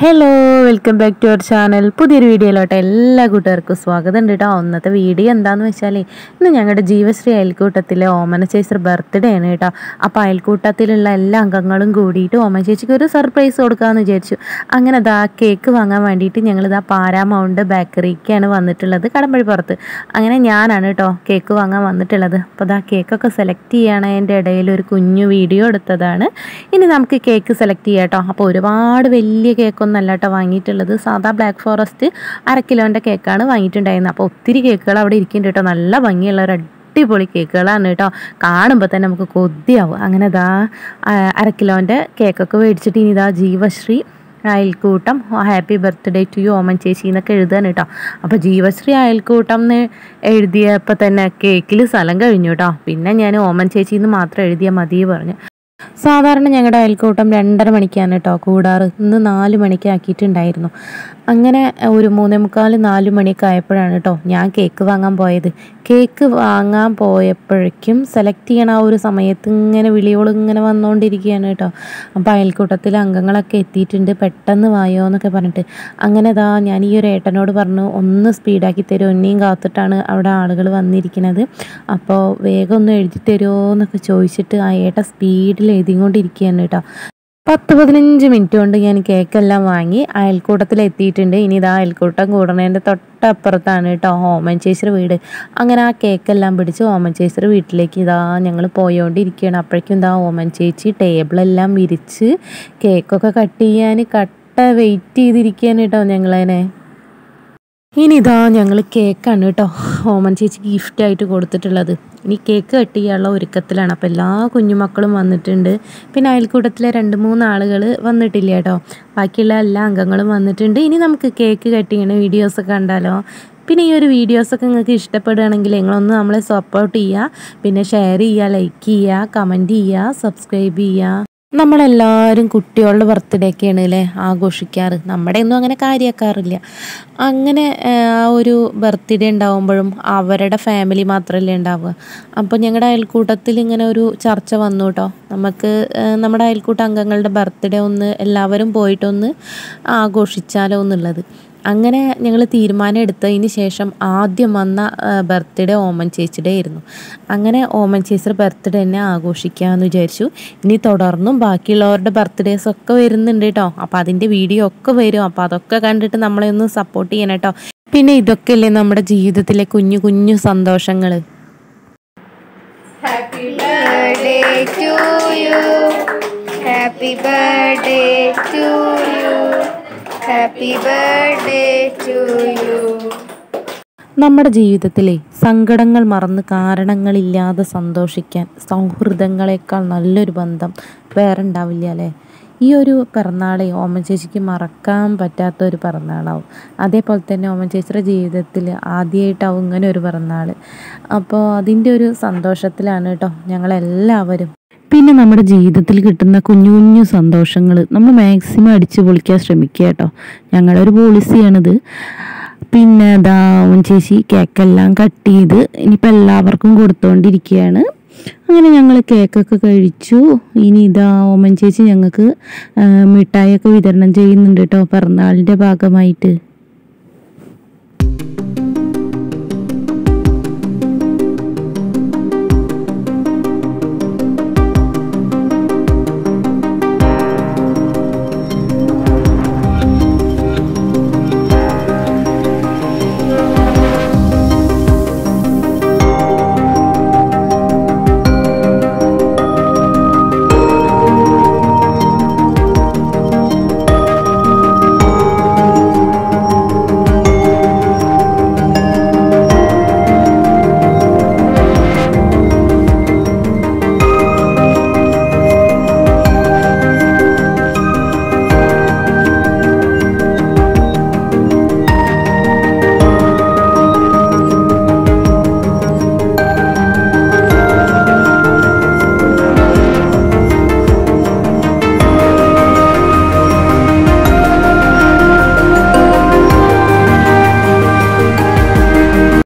Hello welcome back to our channel പുതിയൊരു വീഡിയോയിലോട്ട് എല്ലാ കൂട്ടുകാർക്കും സ്വാഗതം ഉണ്ട് കേട്ടോ ഒന്നത്തെ വീഡിയോ എന്താണെന്ന് വെച്ചാൽ ഇന്ന് ഞങ്ങളുടെ ജീവശ്രീ അയൽക്കൂട്ടത്തിലെ ഓമന ചേച്ചി ബർത്ത്ഡേ ആണ് കേട്ടോ അപ്പോൾ അയൽക്കൂട്ടത്തിലുള്ള എല്ലാ അംഗങ്ങളും കൂടിയിട്ട് ഓമന ചേച്ചിക്ക് ഒരു സർപ്രൈസ് കൊടുക്കാമെന്ന് വിചാരിച്ചു അങ്ങനെ ദാ കേക്ക് വാങ്ങാൻ വേണ്ടിയിട്ട് ഞങ്ങൾ ഇതാ പാരാമൗണ്ട് ബേക്കറിക്കാണ് വന്നിട്ടുള്ളത് കടമ്പഴിപ്പുറത്ത് അങ്ങനെ ഞാനാണ് കേട്ടോ കേക്ക് വാങ്ങാൻ വന്നിട്ടുള്ളത് അപ്പോൾ ദാ കേക്കൊക്കെ സെലക്ട് ചെയ്യണതിൻ്റെ ഇടയിൽ ഒരു കുഞ്ഞു വീഡിയോ എടുത്തതാണ് ഇനി നമുക്ക് കേക്ക് സെലക്ട് ചെയ്യാം കേട്ടോ അപ്പോൾ ഒരുപാട് വലിയ കേക്കൊന്നും അല്ല കേട്ടോ വാങ്ങിയിട്ടുള്ളത് സാധാ ബ്ലാക്ക് ഫോറസ്റ്റ് അര കിലോൻ്റെ കേക്കാണ് വാങ്ങിയിട്ടുണ്ടായിരുന്നത് അപ്പോൾ ഒത്തിരി കേക്കുകൾ അവിടെ ഇരിക്കുന്നുണ്ട് കേട്ടോ നല്ല ഭംഗിയുള്ള ഒരു അടിപൊളി കേക്കുകളാണ് കേട്ടോ കാണുമ്പോൾ തന്നെ നമുക്ക് കൊതിയാവും അങ്ങനെ ഇതാ ആ, അര കിലോൻ്റെ കേക്കൊക്കെ മേടിച്ചിട്ട് ഇനി ഇതാ ജീവശ്രീ അയൽക്കൂട്ടം happy birthday to you Oman ചേച്ചി എന്നൊക്കെ എഴുതാൻ കേട്ടോ അപ്പോൾ ജീവശ്രീ അയൽക്കൂട്ടം എന്ന് എഴുതിയപ്പോൾ തന്നെ കേക്കിൽ സ്ഥലം കഴിഞ്ഞു കേട്ടോ പിന്നെ ഞാൻ ഓമൻ ചേച്ചി എന്ന് മാത്രം എഴുതിയാൽ മതി പറഞ്ഞു സാധാരണ ഞങ്ങളുടെ അയൽക്കൂട്ടം രണ്ടര മണിക്കാണ് കേട്ടോ കൂടാറ് ഇന്ന് നാല് മണിക്ക് ആക്കിയിട്ടുണ്ടായിരുന്നു അങ്ങനെ ഒരു മൂന്നേ മുക്കാൽ നാല് മണിയൊക്കെ ആയപ്പോഴാണ് കേട്ടോ ഞാൻ കേക്ക് വാങ്ങാൻ പോയത് കേക്ക് വാങ്ങാൻ പോയപ്പോഴേക്കും സെലക്ട് ചെയ്യണ ആ ഒരു സമയത്ത് ഇങ്ങനെ വിളിയോളം ഇങ്ങനെ വന്നുകൊണ്ടിരിക്കുകയാണ് കേട്ടോ അപ്പോൾ അയൽക്കൂട്ടത്തിലെ അംഗങ്ങളൊക്കെ എത്തിയിട്ടുണ്ട് പെട്ടെന്ന് വായോ എന്നൊക്കെ പറഞ്ഞിട്ട് അങ്ങനെ ദാ ഞാൻ ഈ ഒരു ഏട്ടനോട് പറഞ്ഞു ഒന്ന് സ്പീഡാക്കി തരുമോ എന്നെയും കാത്തിട്ടാണ് അവിടെ ആളുകൾ വന്നിരിക്കുന്നത് അപ്പോൾ വേഗം ഒന്ന് എഴുതി തരുമോ എന്നൊക്കെ ചോദിച്ചിട്ട് ആ ഏട്ട സ്പീഡിൽ എഴുതിക്കൊണ്ടിരിക്കുകയാണ് കേട്ടോ പത്ത് പതിനഞ്ച് മിനിറ്റ് കൊണ്ട് ഞാൻ കേക്കെല്ലാം വാങ്ങി അയൽക്കൂട്ടത്തിൽ എത്തിയിട്ടുണ്ട് ഇനി ഇതാ അയൽക്കൂട്ടം കൂടണേൻ്റെ തൊട്ടപ്പുറത്താണ് കേട്ടോ ഓമൻ ചേച്ചിയുടെ വീട് അങ്ങനെ ആ കേക്കെല്ലാം പിടിച്ച് ഓമൻ ചേച്ചിയുടെ വീട്ടിലേക്ക് ഇതാ ഞങ്ങൾ പോയോണ്ടിരിക്കുകയാണ് അപ്പോഴേക്കും ഇതാ ഓമൻ ചേച്ചി ടേബിളെല്ലാം വിരിച്ച് കേക്കൊക്കെ കട്ട് ചെയ്യാൻ കട്ട വെയിറ്റ് ചെയ്തിരിക്കുകയാണ് കേട്ടോ ഞങ്ങളതിനെ ഇനി ഇതാ ഞങ്ങൾ കേക്കാണ് കേട്ടോ ഓമൻ ചേച്ചി ഗിഫ്റ്റായിട്ട് കൊടുത്തിട്ടുള്ളത് ഇനി കേക്ക് കട്ട് ചെയ്യാനുള്ള ഒരുക്കത്തിലാണ് അപ്പോൾ എല്ലാ കുഞ്ഞുമക്കളും വന്നിട്ടുണ്ട് പിന്നെ അയൽക്കൂട്ടത്തിലെ രണ്ട് മൂന്ന് ആളുകൾ വന്നിട്ടില്ല കേട്ടോ ബാക്കിയുള്ള എല്ലാ അംഗങ്ങളും വന്നിട്ടുണ്ട് ഇനി നമുക്ക് കേക്ക് കട്ട് ചെയ്യണ വീഡിയോസൊക്കെ കണ്ടാലോ പിന്നെ ഈ ഒരു വീഡിയോസൊക്കെ നിങ്ങൾക്ക് ഇഷ്ടപ്പെടുകയാണെങ്കിൽ നിങ്ങളൊന്ന് നമ്മളെ സപ്പോർട്ട് ചെയ്യുക പിന്നെ ഷെയർ ചെയ്യുക ലൈക്ക് ചെയ്യുക കമൻറ്റ് ചെയ്യുക സബ്സ്ക്രൈബ് ചെയ്യുക നമ്മളെല്ലാവരും കുട്ടികളുടെ ബർത്ത്ഡേ ഒക്കെയാണ് അല്ലേ ആഘോഷിക്കാറ് നമ്മുടെ ഒന്നും അങ്ങനെ കാര്യമാക്കാറില്ല അങ്ങനെ ആ, ഒരു ബർത്ത്ഡേ ഉണ്ടാവുമ്പോഴും അവരുടെ ഫാമിലി മാത്രമല്ലേ ഉണ്ടാവുക അപ്പോൾ ഞങ്ങളുടെ അയൽക്കൂട്ടത്തിൽ ഇങ്ങനെ ഒരു ചർച്ച വന്നു കേട്ടോ നമുക്ക് ആ, നമ്മുടെ അയൽക്കൂട്ട അംഗങ്ങളുടെ ബർത്ത്ഡേ ഒന്ന് എല്ലാവരും പോയിട്ടൊന്ന് ആഘോഷിച്ചാലോ എന്നുള്ളത് അങ്ങനെ ഞങ്ങൾ തീരുമാനം എടുത്തതിന് ശേഷം ആദ്യം വന്ന ബർത്ത്ഡേ ഓമൻ ചേച്ചിയുടെ ആയിരുന്നു അങ്ങനെ ഓമൻ ചേച്ചിയുടെ ബർത്ത്ഡേ തന്നെ ആഘോഷിക്കാമെന്ന് വിചാരിച്ചു ഇനി തുടർന്നും ബാക്കിയുള്ളവരുടെ ബർത്ത്ഡേസ് ഒക്കെ വരുന്നുണ്ട് കേട്ടോ അപ്പോൾ അതിൻ്റെ വീഡിയോ ഒക്കെ വരും അപ്പോൾ അതൊക്കെ കണ്ടിട്ട് നമ്മളെ ഒന്ന് സപ്പോർട്ട് ചെയ്യണം കേട്ടോ പിന്നെ ഇതൊക്കെയല്ലേ നമ്മുടെ ജീവിതത്തിലെ കുഞ്ഞു കുഞ്ഞു സന്തോഷങ്ങൾ Happy birthday to you. Happy birthday to you. Happy birthday to you. നമ്മുടെ ജീവിതത്തിലെ സങ്കടങ്ങൾ മറന്ന് കാരണങ്ങളില്ലാതെ സന്തോഷിക്കാൻ സൗഹൃദങ്ങളെക്കാൾ നല്ലൊരു ബന്ധം വേറെ ഉണ്ടാവില്ല അല്ലേ ഈ ഒരു പിറന്നാളെ ഓമൻ ചേച്ചിക്ക് മറക്കാൻ പറ്റാത്ത ഒരു പിറന്നാളാവും അതേപോലെ തന്നെ ഓമൻ ചേച്ചിയുടെ ജീവിതത്തിൽ ആദ്യമായിട്ടാവും ഇങ്ങനെ ഒരു പിറന്നാൾ അപ്പോൾ അതിൻ്റെ ഒരു സന്തോഷത്തിലാണ് കേട്ടോ ഞങ്ങളെല്ലാവരും പിന്നെ നമ്മുടെ ജീവിതത്തിൽ കിട്ടുന്ന കുഞ്ഞു കുഞ്ഞു സന്തോഷങ്ങൾ നമ്മൾ മാക്സിമം അടിച്ചു പൊളിക്കാൻ ശ്രമിക്കുക കേട്ടോ ഞങ്ങളുടെ ഒരു പോളിസിയാണിത് പിന്നെ ദാ ഓമൻ ചേച്ചി കേക്കെല്ലാം കട്ട് ചെയ്ത് ഇനിയിപ്പോൾ എല്ലാവർക്കും കൊടുത്തുകൊണ്ടിരിക്കുകയാണ് അങ്ങനെ ഞങ്ങൾ കേക്കൊക്കെ കഴിച്ചു ഇനി ഇതാ ഓമൻ ചേച്ചി ഞങ്ങൾക്ക് മിഠായിയൊക്കെ വിതരണം ചെയ്യുന്നുണ്ട് കേട്ടോ പിറന്നാളിൻ്റെ ഭാഗമായിട്ട്